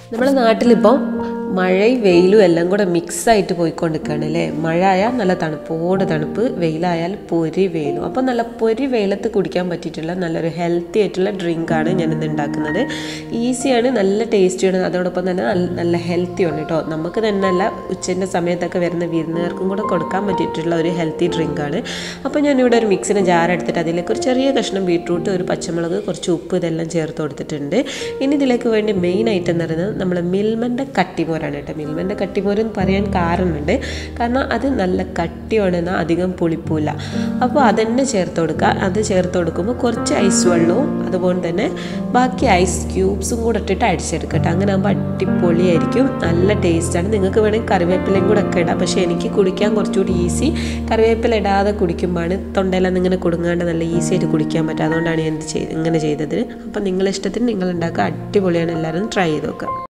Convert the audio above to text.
നമ്മുടെ നാട്ടിലിപ്പോൾ മഴയും വെയിലും എല്ലാം കൂടെ മിക്സ് ആയിട്ട് പോയിക്കൊണ്ടിരിക്കുകയാണ് അല്ലേ മഴ ആയാൽ നല്ല തണുപ്പോട് തണുപ്പ് വെയിലായാൽ പൊരി വെയിലും അപ്പോൾ നല്ല പൊരി വെയിലത്ത് കുടിക്കാൻ പറ്റിയിട്ടുള്ള നല്ലൊരു ഹെൽത്തി ആയിട്ടുള്ള ഡ്രിങ്കാണ് ഞാനിന്ന് ഉണ്ടാക്കുന്നത് ഈസിയാണ് നല്ല ടേസ്റ്റിയാണ് അതോടൊപ്പം തന്നെ നല്ല നല്ല ഹെൽത്തിയാണ് കേട്ടോ നമുക്ക് തന്നെ അല്ല ഉച്ചൻ്റെ സമയത്തൊക്കെ വരുന്ന വിരുന്നുകാർക്കും കൂടെ കൊടുക്കാൻ പറ്റിയിട്ടുള്ള ഒരു ഹെൽത്തി ഡ്രിങ്കാണ് അപ്പോൾ ഞാനിവിടെ ഒരു മിക്സിന് ജാർ എടുത്തിട്ട് അതിലേക്ക് ഒരു ചെറിയ കഷ്ണം ബീട്രൂട്ട് ഒരു പച്ചമുളക് കുറച്ച് ഉപ്പ് ഇതെല്ലാം ചേർത്ത് കൊടുത്തിട്ടുണ്ട് ഇനി ഇതിലേക്ക് വേണ്ടി മെയിൻ ഐറ്റം എന്ന് പറയുന്നത് നമ്മൾ മിൽമൻ്റെ കട്ടിമോരാണ് കേട്ടോ മിൽമൻ്റെ കട്ടിമോര് എന്ന് പറയാൻ കാരണമുണ്ട് കാരണം അത് നല്ല കട്ടിയാണ് എന്നാൽ അധികം പുളിപ്പില്ല അപ്പോൾ അതന്നെ ചേർത്ത് കൊടുക്കുക അത് ചേർത്ത് കൊടുക്കുമ്പോൾ കുറച്ച് ഐസ് വെള്ളവും അതുപോലെ തന്നെ ബാക്കി ഐസ് ക്യൂബ്സും കൂടെ ഇട്ടിട്ട് അടിച്ചെടുക്കട്ടെ അങ്ങനെ ആകുമ്പോൾ അടിപൊളിയായിരിക്കും നല്ല ടേസ്റ്റാണ് നിങ്ങൾക്ക് വേണമെങ്കിൽ കറിവേപ്പിലയും കൂടെ ഒക്കെ ഇടാം പക്ഷേ എനിക്ക് കുടിക്കാൻ കുറച്ചുകൂടി ഈസി കറിവേപ്പില ഇടാതെ കുടിക്കുമ്പോഴാണ് തൊണ്ടയിലെന്ന് ഇങ്ങനെ കുടുങ്ങാണ്ട് നല്ല ഈസി ആയിട്ട് കുടിക്കാൻ പറ്റും അതുകൊണ്ടാണ് ഞാൻ ഇത് ചെയ്ത് ഇങ്ങനെ ചെയ്തത് അപ്പം നിങ്ങളുടെ ഇഷ്ടത്തിന് നിങ്ങൾ ഉണ്ടാക്കുക അടിപൊളിയാണ് എല്ലാവരും ട്രൈ ചെയ്ത് നോക്കുക